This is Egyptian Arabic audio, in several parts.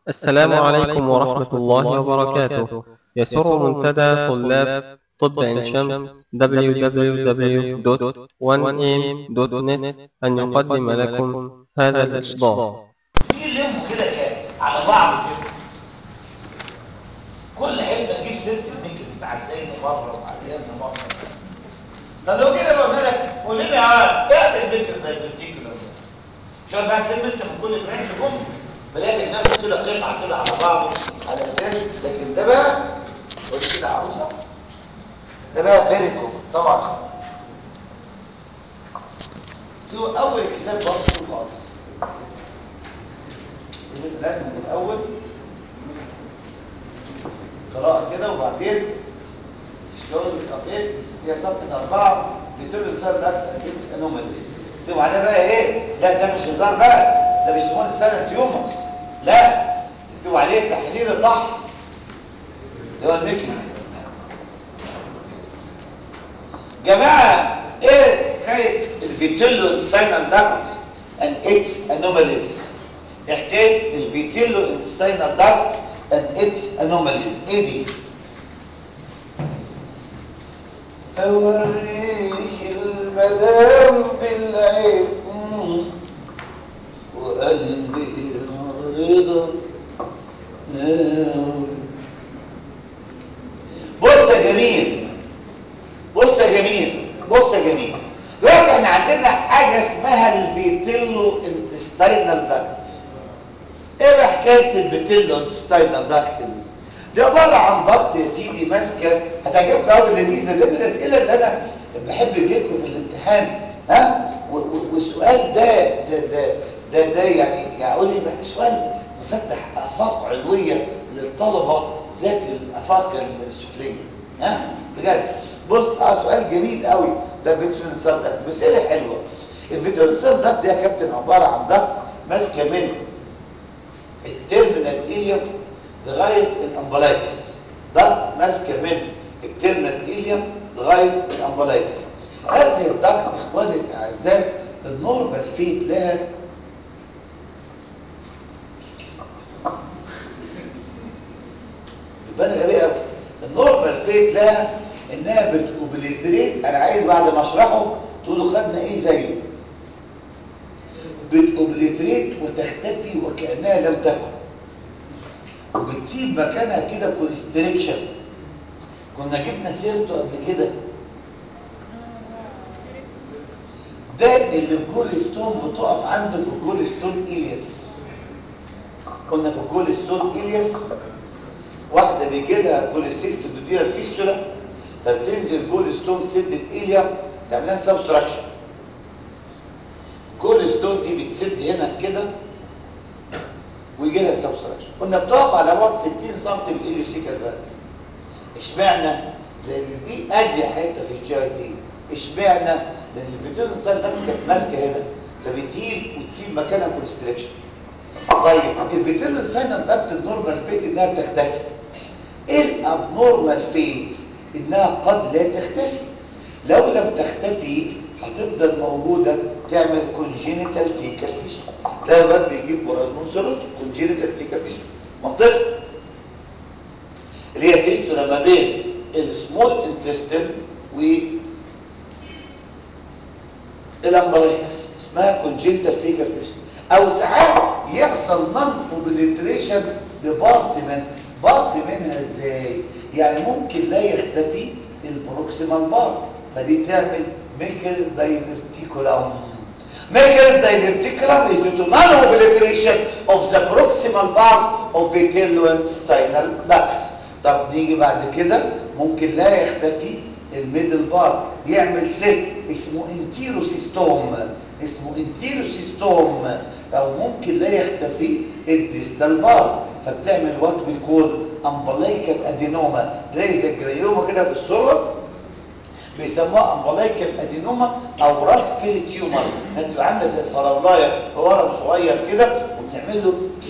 السلام عليكم ورحمة الله وبركاته يسر منتدى طلاب طب عين شمس www.1am.net أن يقدم لكم هذا الإصدار نيجي نلمه كده كام على بعض كده كل حصه نجيب سيره النجم مع الزين مره ومع اليمن مره طب لو كده بقول لك قول لي يا اعمل البكر زي البنتين كده شوف بقى تلم انت من كل برانش جم بلاقي نفس كده قطعه كده على بعضه على اساس لكن ده بقى قول كده عروسه ده بقى فيري طبعا هو اول كتاب برضه خالص الآن من الأول قراءة كده وبعدين الشغل الخطير هي صفحة أربعة بتقول الإنسان ده أكيدس أنوماليز وبعدين بقى إيه؟ لا ده مش هزار بقى ده بيسموه إنسان تيومرز لا تكتبوا عليه تحليل الضحك اللي هو الميكنز جماعة إيه حكاية الفيتيلو ساينال داكت and its anomalies حكايه الفيتيلو انتستينال داكت and its anomalies ايه دي اوريك المدام بالعين وقلبي رضا ناوي بص يا جميل بص يا جميل بص يا جميل دلوقتي احنا عندنا حاجه اسمها الفيتيلو انتستينال داكت ايه بقى حكايه البيتيلو انتستينال داكت دي دي عباره عن ضغط يا سيدي ماسكه هتعجبكم قوي لذيذه دي من الاسئله اللي انا بحب اجيبكم في الامتحان ها والسؤال ده ده ده ده, ده يعني يقول لي بقى سؤال مفتح افاق علويه للطلبه ذات الافاق السفليه ها بجد بص اه سؤال جميل قوي ده فيترين سيل داكت مساله حلوه الفيترين سيل داكت ده يا كابتن عباره عن ضغط ماسكه من التيرمينال ايليوم لغايه الامبلايكس ضغط ماسكه من التيرمينال ايليوم لغايه الامبلايكس هذه الضغط اخواني الاعزاء النورمال فيت لها تبان غريبه قوي النورمال فيت لها انها بتوبليتريت انا عايز بعد ما اشرحه تقولوا خدنا ايه زيه بتوبليتريت وتختفي وكانها لم تكن وبتسيب مكانها كده كونستريكشن كنا جبنا سيرته قبل كده ده اللي الكوليستون بتقف عنده في الكوليستون إلياس كنا في الكوليستون إلياس واحدة بيجي لها كوليسيست بتديها الفيستولا فبتنزل كوليستون تسد الإليا تعملها سبستراكشن الكوليستون دي بتسد هنا كده ويجي لها سبستراكشن كنا بتقف على بعد 60 سم من الإليوسيكال فالف اشمعنى؟ لأن دي أدي حتة في الجي اي تي اشمعنى؟ لأن الفيتون انسان ده كانت ماسكة هنا فبتهيل وتسيب مكانها كونستريكشن طيب الفيتون انسان ده النورمال فيت انها بتختفي ايه الابنورمال فيت انها قد لا تختفي لو لم تختفي هتفضل موجودة تعمل كونجينيتال فيكال فيشن تلاقي الواد بيجيب براز منزلوت كونجينيتال فيكال فيشن منطقي اللي هي فيستولا ما بين السمول انتستين و الامبلايكس اسمها كونجينيتال فيكال فيشن او ساعات يحصل نون اوبليتريشن لبارت منها بارت منها ازاي يعني ممكن لا يختفي البروكسيمال بارت فدي تعمل ميكرز دايفرتيكولام ميكرز دايفرتيكولام is due to non-obliteration of the proximal part of vitellointestinal duct طب نيجي بعد كده ممكن لا يختفي الميدل بارت يعمل سيست اسمه انتيروسيستوم اسمه انتيروسيستوم او ممكن لا يختفي الديستال بارت فبتعمل وات بيكول امبلايكال ادينوما تلاقي زي الجريوما كده في الصوره بيسموها امبلايكال ادينوما او راسكيل تيومر هتبقى عامله زي الفراولايه ورم صغير كده وبنعمل له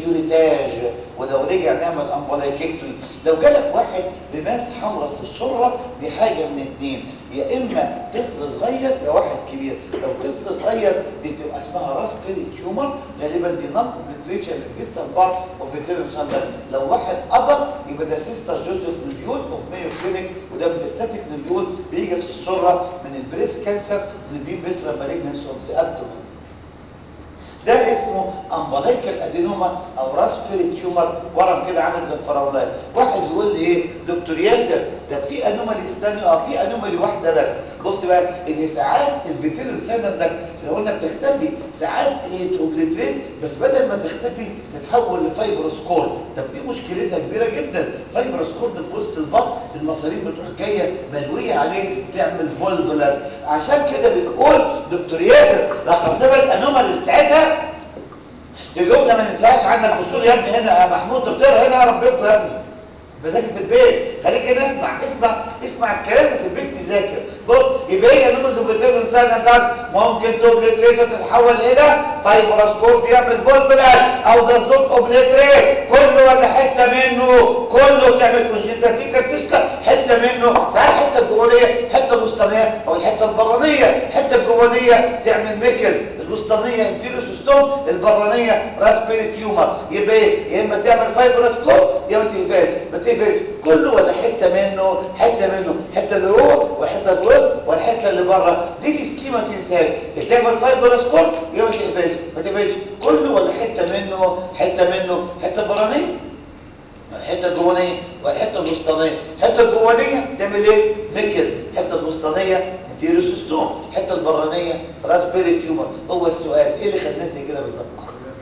كيوريتاج ولو رجع نعمل امبولايكيكتومي لو جالك واحد بماس حمراء في السره دي حاجه من اتنين يا اما طفل صغير يا واحد كبير لو طفل صغير دي تبقى اسمها راس بيري تيومر غالبا دي نون بليتريشن ديستال بارت اوف فيتيرن ساندر لو واحد ادلت يبقى ده سيستر جوزيف نبيول اوف مايو كلينيك وده ميتاستاتيك نبيول بيجي في السره من البريس كانسر ودي بيسرا مالجنس اوف ذا ابدومن ده اسمه امبليكال ادينوما او راسبيري تيومر ورم كده عامل زي الفراولات واحد يقول لي ايه دكتور ياسر ده في انوماليز ثانيه اه في انومالي واحده بس بص بقى ان ساعات الفيتيرال ساندر ده لو قلنا بتختفي ساعات ايه توبليتريت بس بدل ما تختفي تتحول لفايبروسكور طب دي مشكلتها كبيره جدا فايبروسكور ده في وسط البطن المصارين بتروح جايه ملويه عليه تعمل فولفولاس عشان كده بنقول دكتور ياسر لخص لنا الانوماليز بتاعتها تجاوبنا ما ننساش عنك وصول يا ابني هنا يا محمود انت بتقرا هنا يا ربكم يا ابني بذاكر في البيت خليك هنا اسمع اسمع اسمع الكلام وفي البيت تذاكر بص يبقى هي نمز بتقول الانسان بتاعك ممكن توبليتريت تتحول الى فايبروسكوب يعمل فولفلاش او دازوت اوبليتريت كله ولا حته منه كله تعمل كونجنتا تيكر فيسكا حته منه ساعات الحته الجوانيه حته الوسطانيه او الحته البرانيه الحته الجوانيه تعمل ميكل الوسطانيه انفيرو سيستوم البرانيه راسبيري تيومر يبقى ايه يا اما تعمل فايبروسكوب يا ما تقفلش ما تقفلش كله ولا حته منه حته منه حته اللي هو والحته اللي الوسط والحته اللي بره دي السكيما ما تنساش تعمل فايبروسكوب يا ما تقفلش ما تقفلش كله ولا حته منه حته منه حته برانيه الحته الجوانيه والحته الوسطانيه الحته الجوانيه تعمل ايه ميكل الحته الوسطانيه انتيروسيستوم الحته البرانيه راسبيري تيومر هو السؤال ايه اللي خدناه زي كده بالظبط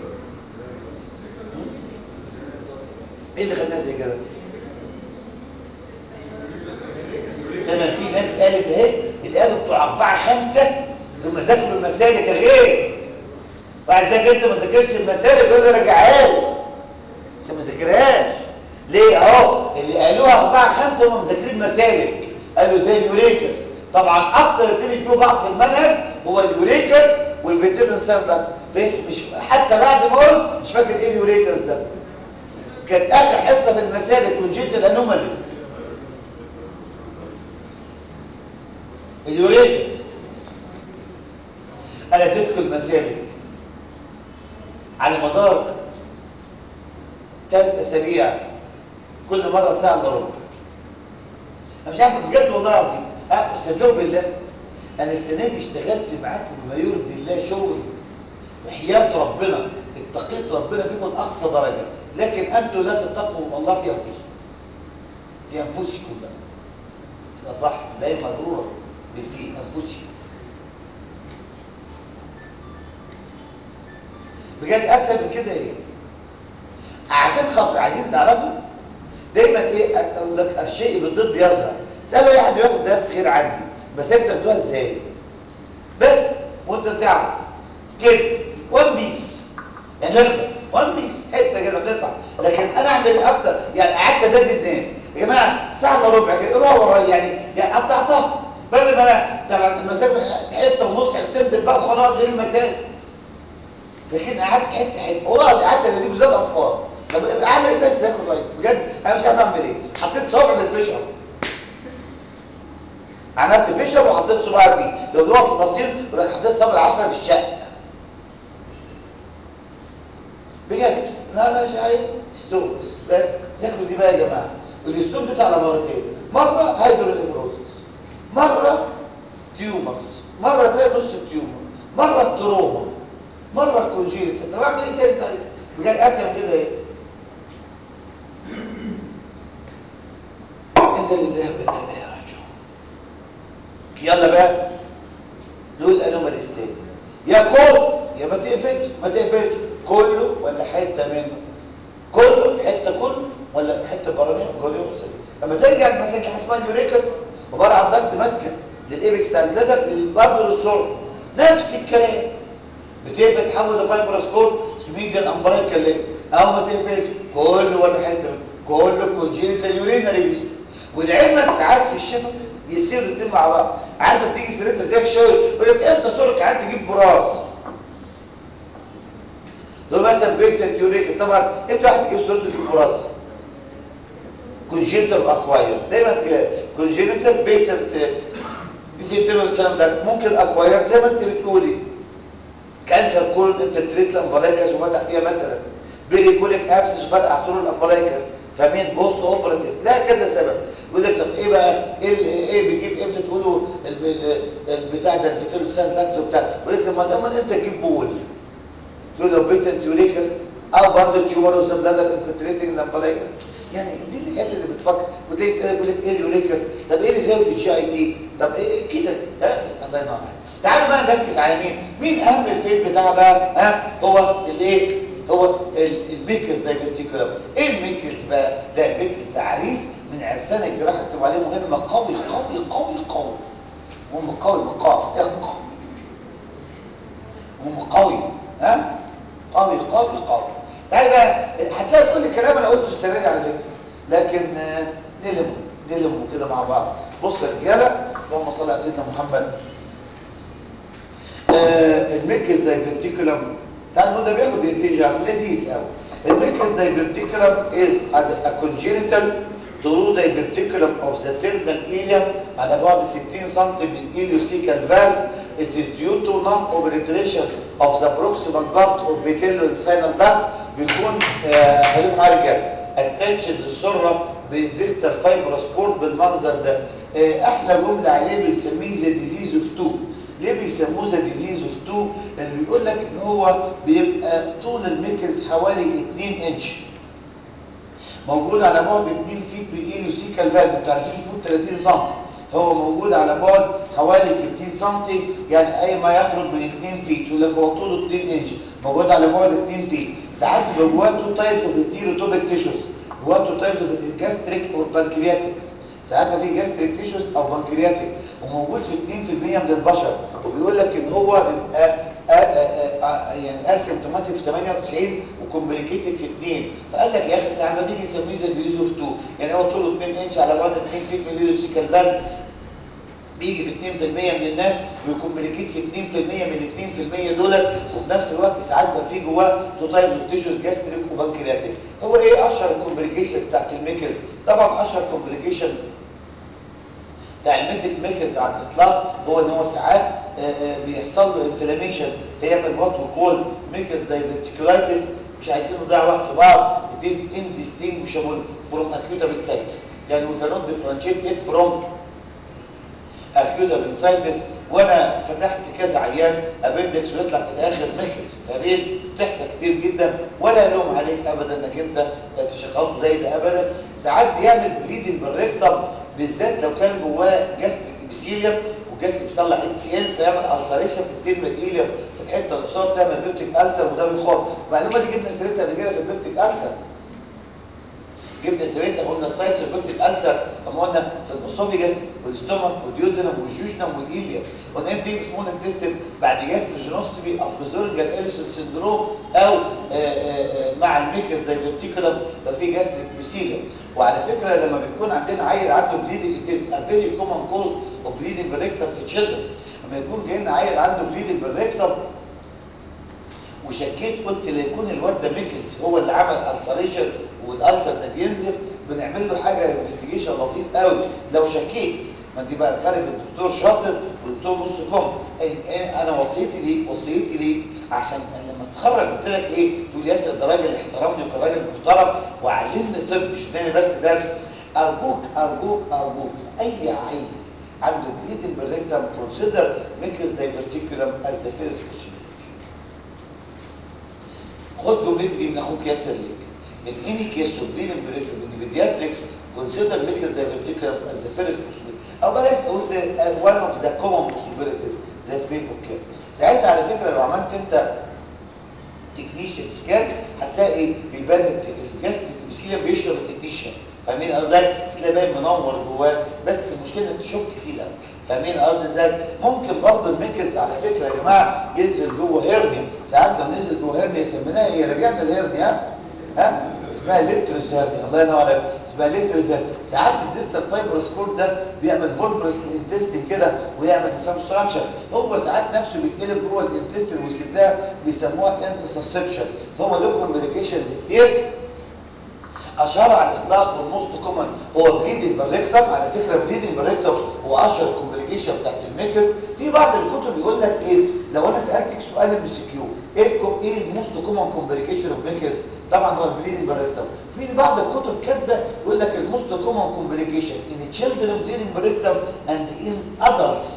ايه اللي خدناه زي كده تمام في ناس قالت اهي اللي قالوا بتوع اربعه خمسه لما ذاكروا المسالك غير بعد ذاك انت ما ذاكرش المسالك يقول لي راجعها لي عشان ما ذاكرهاش ليه اهو اللي قالوها اربعه خمسه هم مذاكرين مسالك قالوا زي اليوريكس طبعا اكتر اثنين يجوا بعض في المنهج هو اليوريكس والفيتيرن ساندر مش حتى بعد ما قلت مش فاكر ايه اليوريكس ده كانت اخر حصه في المسالك كونجيتال انوماليز اليوريكس انا اديتكم المسالك على مدار ثلاث اسابيع كل مره ساعه الا ربع انا مش عارف بجد والله العظيم اه صدقوا بالله انا السنه دي اشتغلت معاكم بما يرضي الله شغل وحياه ربنا اتقيت ربنا فيكم اقصى درجه لكن انتم لا تتقوا الله في انفسكم في انفسكم بقى يبقى صح لا هي مغروره بالفي انفسكم بجد اسهل من كده ايه عشان خاطر عايزين تعرفوا دايما ايه اقول لك الشيء بالضد يظهر سألوا اي حد بياخد درس خير عندي بس انت بتدوها ازاي بس وانت تعرف كده وان بيس يعني نخلص وان بيس حته كده بتطلع لكن انا اعمل ايه اكتر يعني قعدت ادد الناس يا جماعه ساعه الا ربع كده روح ورايا يعني يعني قطعتها بدل ما انا طبعا المسافه حصه ونص حصتين بقى وخلاص غير المسائل لكن قعدت حته حته والله قعدت اديب زي الاطفال طب اعمل ايه بس تاكل طيب بجد انا مش عارف اعمل ايه حطيت صبع في الفشر عملت فشر وحطيت صباعي فيه لو دلوقتي في المصير يقول لك حطيت صبع العشرة في الشقه بجد لا لا مش عارف ستونز بس ذاكروا دي بقى يا جماعه الستون دي على مرتين مره هيدروليفروزس مره تيومرز مره تلاقي نص التيومر مره التروما مره الكونجيتا طب اعمل ايه تاني طيب بجد اسهل من كده ايه إن لله وإنا إليه راجعون يلا بقى نقول انوماليز تاني يا كل يا ما تقفلش ما تقفلش كله ولا حته منه كله حته كله ولا حته برانيه جوليه وصل لما ترجع المساك اسمها اليوريكس عباره عن ضغط ماسكه للايبكس ساندلر برضه للسور نفس الكلام بتقفل تحول لفايبروسكوب ميديال امبريكال لينك او ما تقفلش كله ولا حته منه كله كونجينيتال يورينري بيس ولعلمك ساعات في الشفا يصيروا الاثنين مع بعض عارفه بتيجي سيرتها تاك شويه يقول لك امتى صورك عاد تجيب براس دول مثلا بيتا يوريك طبعا انت واحد تجيب صوره الكوراس كونجنتال اكواير دايما كونجنتال بيتا فيتيرال ساندك ممكن اكواير زي ما انت بتقولي كانسر كولون انفلتريت الامبلايكس وفتح فيها مثلا بيريكوليك ابسس وفتح عصور الامبلايكس فاهمين بوست اوبراتيف لا كذا سبب يقول لك طب ايه بقى ايه ايه بيجيب امتى تقولوا البتاع ده الفيتيرال ساندك بتاع يقول لك طب ما انت تجيب بول تقول لو بيتا يوريكس او برضه تيومر اوف ذا بلادر انفلتريتنج الامبلايكس يعني دي العيال اللي بتفكر وتلاقي يسالك يقول لك ايه اليوريكس طب ايه اللي زي في الجي اي دي طب ايه كده ها الله ينور عليك تعالوا بقى نركز على مين مين اهم الفيل بتاع بقى ها هو الايه هو الميكلز دايفرتيكولم ايه الميكلز بقى ده الميكلز ده عريس من عرسان الجراحه اكتب عليه مهمه قوي قوي قوي قوي مهم قوي مقاف اخ مهم قوي ها قوي قوي قوي تعالى بقى هتلاقي كل الكلام انا قلته السنه دي على فكره لكن نلم نلم كده مع بعض بص يا رجاله اللهم صل على سيدنا محمد آه الميكس دايفرتيكولم تعال نقول ده بياخد دقيقتين لذيذ قوي الميكس دايفرتيكولم از ا كونجينيتال through diverticulum of the terminal ileum على بعد 60 سم من ileocecal valve it is due to non-penetration of the proximal part of vitellosinal duct بيكون خليهم معايا رجاله اتنشن للسره بالديستال فايبرس كورد بالمنظر ده آه احلى جمله عليه بنسميه ذا ديزيز اوف 2 ليه بيسموه ذا ديزيز اوف 2 لان بيقول لك ان هو بيبقى طول الميكلز حوالي 2 انش موجود على بعد 2 فيت بالايلوسيكال فالف انتوا عارفين الفوت 30 سم فهو موجود على بعد حوالي 60 سم يعني اي ما يخرج من 2 فيت يقول لك هو طوله 2 انش موجود على بعد 2 فيت ساعات بيبقى جواه تو تايبس اوف التيروتوبيك تيشوز جواه تو تايبس اوف الجاستريك او البنكرياتيك ساعات ما في جاستريك تيشوز او بنكرياتيك وموجود في 2% من البشر وبيقول لك ان هو بيبقى يعني اسيمتوماتيك في 98 وكومبليكيتد في 2 فقال لك يا اخي انت عمال تيجي تسميه زي ديزيز اوف 2 يعني هو طوله 2 انش على بعد 2 فيت من اليوسيكال فالف بيجي في 2% من الناس ويكومبليكيت في 2% من ال 2% دولت وفي نفس الوقت ساعات بقى في جواه تو تايب اوف تيشوز جاستريك وبنكرياتيك هو ايه اشهر الكومبليكيشنز بتاعت الميكلز طبعا اشهر كومبليكيشنز بتاع الميكل ميكلز على الاطلاق هو ان هو ساعات بيحصل له انفلاميشن فيعمل وات وكول ميكلز دايفرتيكولايتس مش عايزين نضيع وقت بعض it is indistinguishable from acute appendicitis يعني we cannot differentiate it from acute appendicitis وانا فتحت كذا عيان ابندكس ويطلع في الاخر ميكلز فاهمين بتحصل كتير جدا ولا لوم عليك ابدا انك انت تشخصه زي ده ابدا ساعات بيعمل بليدنج بالريكتم بالذات لو كان جواه جاستريك ابيثيليوم والجاستريك بيطلع اتش سي ال فيعمل السريشن في الترم الايليوم في الحته اللي قصاد تعمل بيبتيك السر وده بيخاف المعلومه دي جبنا سيرتها قبل كده في البيبتيك السر جبنا سيرتها قلنا السايتس البيبتيك السر لما قلنا في الاسوفيجاس والاستومك والديودنم والجوجنم والايليوم قلنا ايه في سمول انتستين بعد جاستروجينوستومي او فيزورنجال اليسون سندروم او آآ آآ مع الميكس دايفرتيكولم لو في جاستريك ابيثيليوم وعلى فكرة لما بيكون عندنا عيل عنده بليدنج it is a very common cause of bleeding بالريكتم في children لما يكون جاي لنا عيل عنده بليدنج بالريكتم وشكيت قلت لا يكون الواد ده ميكلز هو اللي عمل السريشن والالسر ده بينزف بنعمل له حاجه انفستيجيشن لطيف قوي لو شكيت ما دي بقى الفرق بين الدكتور شاطر والدكتور نص كم انا وصيتي ليك وصيتي ليك عشان لما اتخرج قلت لك ايه تقول ياسر ده راجل احترمني وكان راجل محترم وعلمني طب مش اداني بس درس ارجوك ارجوك ارجوك في اي عيل عنده بليدنج بالريكتم كونسيدر ميكلز دايفرتيكولم از ذا فيرست خد جملتي دي من اخوك ياسر ليك in any case of bleeding بالريكتم in the pediatrics consider ميكلز دايفرتيكولم as the first possibility او بلاش تقول one of the common possibilities that may occur ساعتها على فكره لو عملت انت تكنيشن سكان هتلاقي بيبان الجاستريك ابيثيليوم بيشرب التكنيشن فاهمين قصدي هتلاقي باين منور جواه بس المشكله انك تشك فيه الاول فاهمين قصدي ازاي ممكن برضه الميكلز على فكره يا جماعه ينزل جوه هيرنيا ساعات لو نزل جوه هيرنيا سميناها ايه رجعنا الهيرنيا ها اسمها الكتروس هيرنيا الله ينور عليك اسمها ليترزال ساعات الديستال فايبرس كورد ده بيعمل فولبرس الانتستين كده ويعمل سبستراكشن هو ساعات نفسه بيتقلب جوه الانتستين ويسدها بيسموها انتسسبشن فهو له كومبليكيشنز كتير اشهر على الاطلاق والموست كومن هو بليدنج بالريكتم على فكره بليدنج بالريكتم هو اشهر كومبليكيشن بتاعت الميكس في بعض الكتب يقول لك ايه لو انا سالتك سؤال ام سي كيو ايه الكو ايه الموست كومن كومبليكيشن اوف ميكس طبعا هو البليدنج بالريكتم في بعض الكتب كاتبه يقول لك الموست كومن كومبليكيشن ان تشيلدرن بليدنج بالريكتم اند ان ادلتس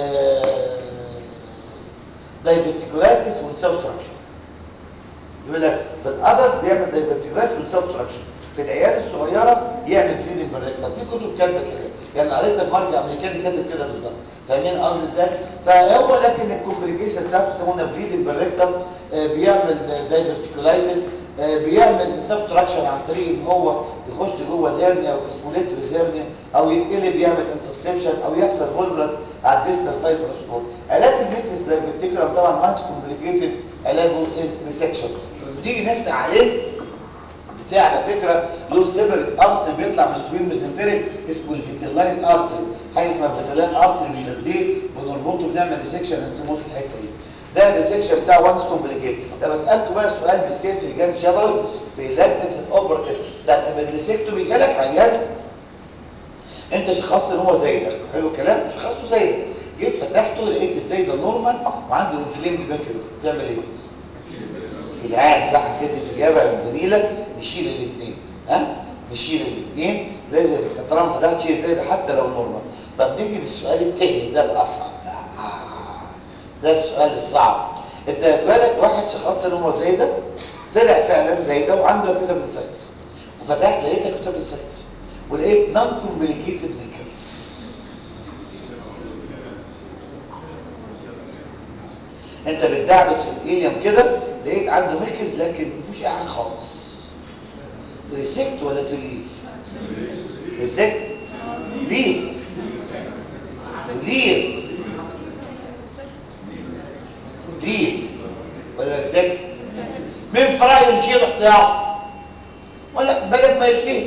دايفرتيكولايتس والسبستراكشن يقول لك في الادلت بيعمل دايفرتيكولايتس والسبستراكشن في العيال الصغيره يعمل بليدنج بالريكتم في كتب كاتبه كده يعني قريت المرجع امريكاني كاتب كده بالظبط فاهمين قصدي ازاي فهو لكن الكومبليكيشن بتاعته يسمونها بليدنج بالريكتم آه بيعمل دايفرتيكولايتس آه بيعمل سبستراكشن عن طريق ان هو يخش جوه الهرنيا او اسموليتريز هرنيا او يتقلب يعمل انسسبشن او يحصل فولبرس على الديستال فايبرس كود علاج الميكس دايفرتيكولم طبعا ماتش كومبليكيتد علاجه از ريسكشن بتيجي نفتح عليه بتلاقي على فكره له سيبريت ارتري بيطلع من السوين ميزنتريك اسمه الفيتيلاين ارتري حاجه اسمها الفيتيلاين ارتري بينزيه بنربطه بنعمل ريسكشن استموت الحته دي ده الريسكشن بتاع وانس كومبليكيت ده بسالكم بقى سؤال بالسير في جانب شفوي في لجنه الاوبرتيف ده الابندسكتومي جالك عيان انت شخصت ان هو زي ده حلو الكلام شخصته زي ده جيت فتحته لقيت ازاي ده نورمال وعنده انفليمد بيكلز تعمل ايه العام صح كده الاجابه الجميله نشيل الاثنين ها نشيل الاثنين لازم طالما فتحت شيء زي ده حتى لو نورمال طب نيجي للسؤال الثاني ده الاصعب ده السؤال الصعب انت بالك واحد شخصت ان هو زي ده طلع فعلا زي ده وعنده فيتامين سايتس وفتحت لقيتك فيتامين سايتس ولقيت نون كومبليكيتد نيكلز انت بتدعبس في الايليوم كده لقيت عنده ميكلز لكن مفيش اي حاجه خالص ريسكت ولا تليف ريسكت ليف ليف ليف ولا ريسكت من فرايد نشيل احتياط ولا بدل ما يلفيه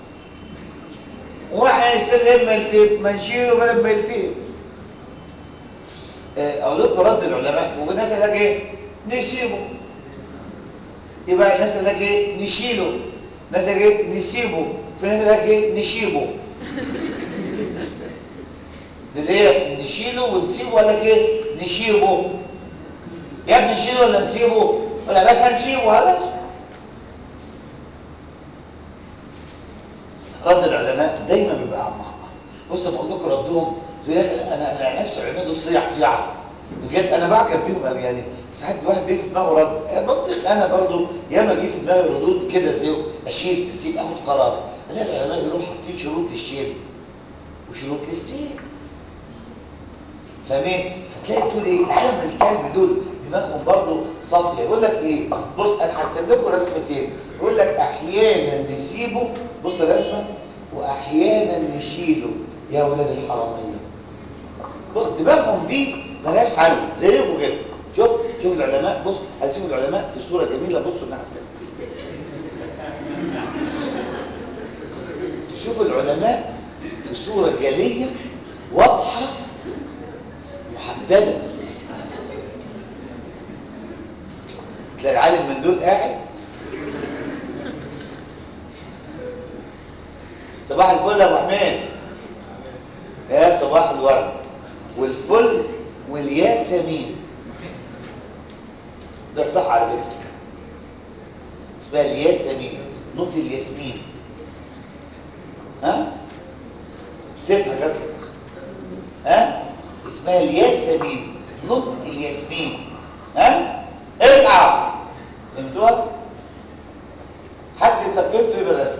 واحد يستلم ما يلفيه ما نشيله بدل ما يلفيه اقول لكم رد العلماء والناس قال لك ايه نسيبه يبقى الناس قال لك ايه نشيله الناس قال ايه نسيبه في ناس قال لك ايه نشيبه ليه نشيله ونسيبه ولا ايه نشيبه يا ابني نشيله ولا نسيبه ولا بس هنسيبه هذا رد العلماء دايما بيبقى اعمق بص بقول لكم ردهم انا انا نفسي العلماء دول صيع صياع بجد انا بعجب بيهم قوي يعني ساعات الواحد بيجي في دماغه رد منطق انا برضو ياما جه في دماغي ردود كده زي اشيل اسيب اخد قرار الاقي العلماء يروحوا حاطين شروط للشيل وشروط للسيل فاهمين فتلاقي تقول ايه العالم الكلب دول دماغهم برضو صافيه يقول لك ايه بص انا هرسم لكم رسمتين يقول لك احيانا نسيبه بص الرسمه واحيانا نشيله يا ولاد الحراميه بص دماغهم دي ملهاش حل زيكم كده شوف شوف العلماء بص هتشوف العلماء في صوره جميله بصوا الناحيه تشوف العلماء في صوره جليه واضحه محدده تلاقي العالم من دول قاعد صباح الفل يا ابو حميد يا صباح الورد والفل والياسمين ده صح على فكره اسمها الياسمين نطق الياسمين ها تضحك اصلا ها اسمها الياسمين نطق الياسمين ها اسعى فهمتوها حد انت فهمته يبقى الرسم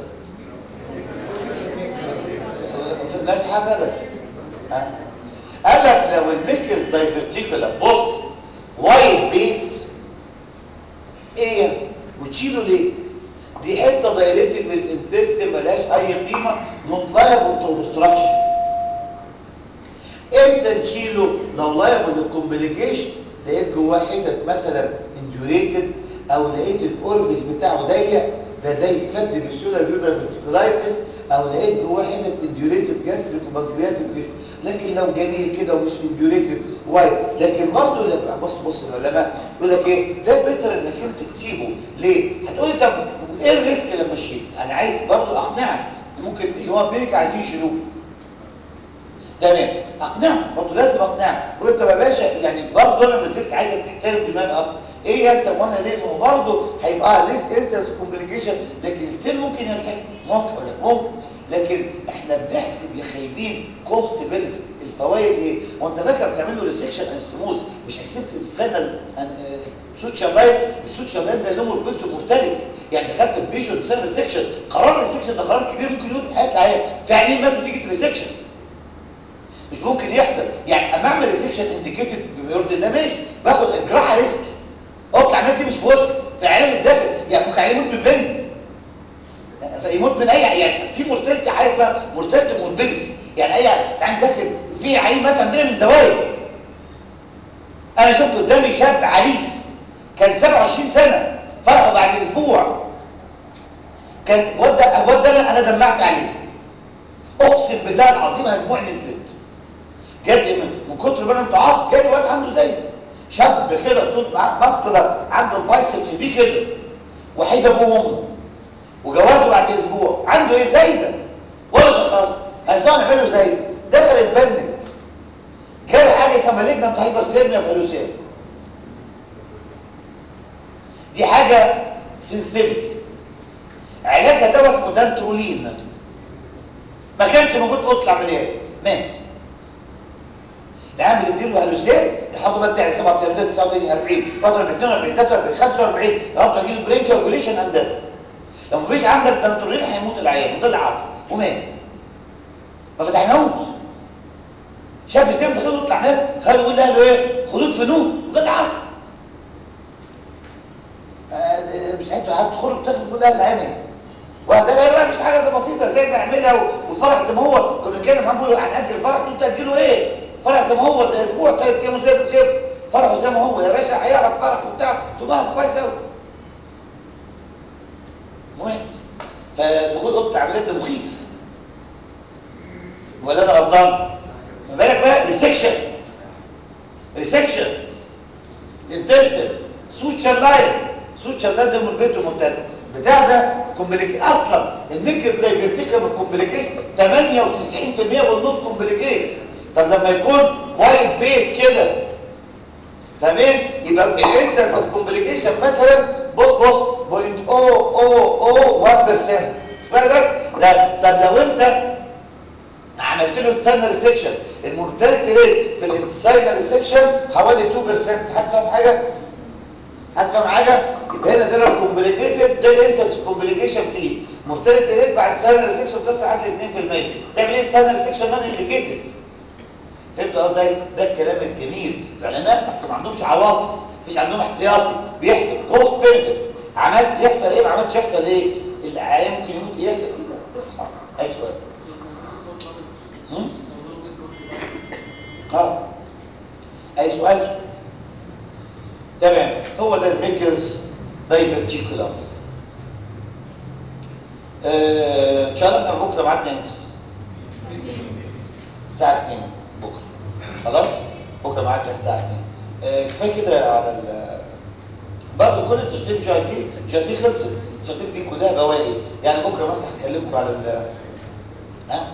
ما فهمناش حاجه بس ها قال لك لو الميكل دايفرتيكولا بص وايت بيس ايه وتشيله ليه دي حته دايليتد من الانتستين ملهاش اي قيمه نوت لايبل تو اوبستراكشن امتى نشيله لو لايبل للكومبليكيشن لقيت جواه حتت مثلا انديوريتد او لقيت الاورفيس بتاعه ضيق ده ده يتسد بالسولا جودا فيرتيكولايتس او لقيت جواه حته انديوريتد جاستريك وبنكرياتيك فيشن لكن لو جميل كده ومش انديوريتد وايد لكن برضه لا بص بص العلماء يقول لك ايه ده بيتر انك انت تسيبه ليه هتقول لي طب ايه الريسك لما اشيل انا عايز برضه اقنعك ممكن اللي هو بيك عايزين يشيلوه تمام اقنعه برضه لازم اقنعه وانت يا باشا يعني برضه انا مسكت عايزك تحترم دماغ اكتر ايه يا انت وانا ليه ما هو برضه هيبقى ليست انسنس كومبليكيشن لكن ستيل ممكن يلتحق ممكن ولا ممكن لكن احنا بنحسب يا خايبين كوست بنفيت الفوائد ايه وانت فاكر بتعمل له ريسكشن انستموز مش حسبت السنه السوتشر لاين السوتشر لاين ده اللي هو البنت مرتبط يعني دخلت في بيشن سنه ريسكشن قرار الريسكشن ده قرار كبير ممكن يقول حياه العيال في عيانين ماتوا نتيجه ريسكشن مش ممكن يحصل يعني اما اعمل ريسكشن انديكيتد بيرضي الله ماشي باخد الجراحه ريسك اطلع الناس دي مش في وسط في عيال الداخل يعني ممكن عيال يموت من بنت فيموت من اي يعني في مرتلتي حاجه اسمها مرتلتي موربيدتي يعني اي عين داخل في عيل مات عندنا من زوايا انا شفت قدامي شاب عريس كان 27 سنه فرحه بعد اسبوع كان الواد ده الواد ده انا أنا دمعت عليه اقسم بالله العظيم الدموع نزلت جد من, من كتر ما انا متعاطف جاي واد عنده زي شاب كده طول ماسكولار عنده البايسبس دي كده وحيد ابوه وامه وجوازه بعد اسبوع عنده ايه زي ده ولا شخص هنطلع نعمله زي ده دخل البنك جاب حاجه اسمها مالجنانت هايبرسيرميا فالوسيا دي حاجه سنسيتيفيتي علاجها دواء اسمه دانترولين ما كانش موجود في اوضه العمليات مات العامل يديله هلوسات يحطوا بس يعني 37 39 40 فتره ب 42 43 45 لغايه ما يجي له برين كالكوليشن اند لو مفيش عندك دانترولين هيموت العيان وطلع عصب ومات ما فتحناهوش شاب سيم دخل يطلع ناس خلوا يقول له ايه خدود فنون وطلع عصب مش انتوا هتدخلوا بتاخدوا كل العيان وده لا مش حاجه ده بسيطه زي نعملها والفرح زي ما هو كنا بنتكلم عن بقول هنأجل الفرح انتوا تأجلوا ايه فرح زي ما هو ده اسبوع ثلاث ايام وزي كده فرحه زي ما هو يا باشا هيعرف فرح وبتاع تبقى كويس قوي مهم فدخول اوضه عمليات ده مخيف ولا انا غلطان ما بالك بقى ريسكشن ريسكشن انتستن سوتشر لاين سوتشر لاين ده من بيته ممتد بتاع ده كومبليكي اصلا الميكس ده بيرتكب الكومبليكيشن 98% والنص كومبليكيت طب لما يكون وايد بيس كده تمام يبقى الانسر اوف كومبليكيشن مثلا بص بص بوينت او او او 1% اسمعني بس ده طب لو انت عملت له تسنى ريسكشن المورتاليتي ريت في الانتساينال ريسكشن حوالي 2% هتفهم حاجه هتفهم حاجه يبقى هنا ده لو كومبليكيتد ده الانسرس كومبليكيشن فيه مورتاليتي ريت بعد سنه ريسكشن بتصل عند 2% تعمل ايه سنه ريسكشن نون انديكيتد فهمت قصدي ده الكلام الجميل العلماء بس ما عندهمش عواطف مفيش عندهم احتياطي بيحسب كوست بنفيت عملت يحصل ايه ما عملتش يحصل ايه العيان ممكن يموت ايه يحصل كده اصحى اي سؤال اه اي سؤال تمام هو ده الميكرز دايفرتيكولار آه ان شاء الله احنا بكره معانا امتى الساعه 2 بكره خلاص بكره معاك الساعه 2 آه كفايه كده على ال برضه كل التشطيب جي دي جي دي خلصت التشطيب دي كلها بواقي يعني بكره مثلا هكلمكم على ال ها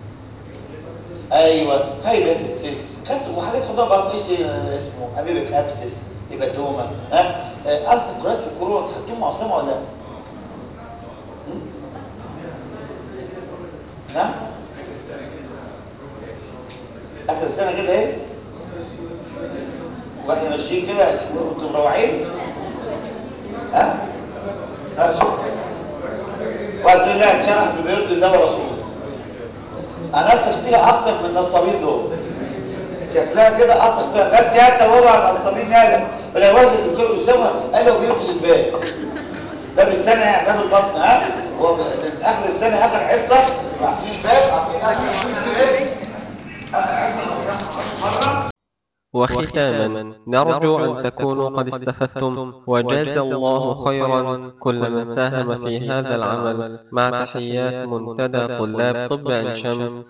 ايوه هايلايتد سيس خدت وحاجات خدوها برضه ايش اسمه ابيبك ابسس هيباتوما ها الف كرات وكورونا خدتوهم معصمه ولا لا؟ نعم اخر السنه كده ايه واحنا ماشيين كده وانتم مروعين ها ها شوف وقت الله اتشرح ببيرد الله ورسوله انا اثق فيها اكتر من النصابين دول شكلها كده اثق فيها بس يا انت هو النصابين يالا ولا واحد الدكتور اسامه قال له بيقفل الباب باب السنه يعني باب البطن ها هو اخر السنه اخر حصه عارفين الباب عارفين اخر حصه اخر حصه مره وختاما نرجو أن تكونوا قد استفدتم وجاز الله خيرا كل من ساهم في هذا العمل مع تحيات منتدى طلاب طب عين شمس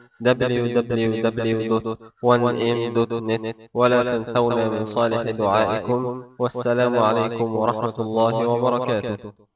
www.1m.net ولا تنسونا من صالح دعائكم والسلام عليكم ورحمة الله وبركاته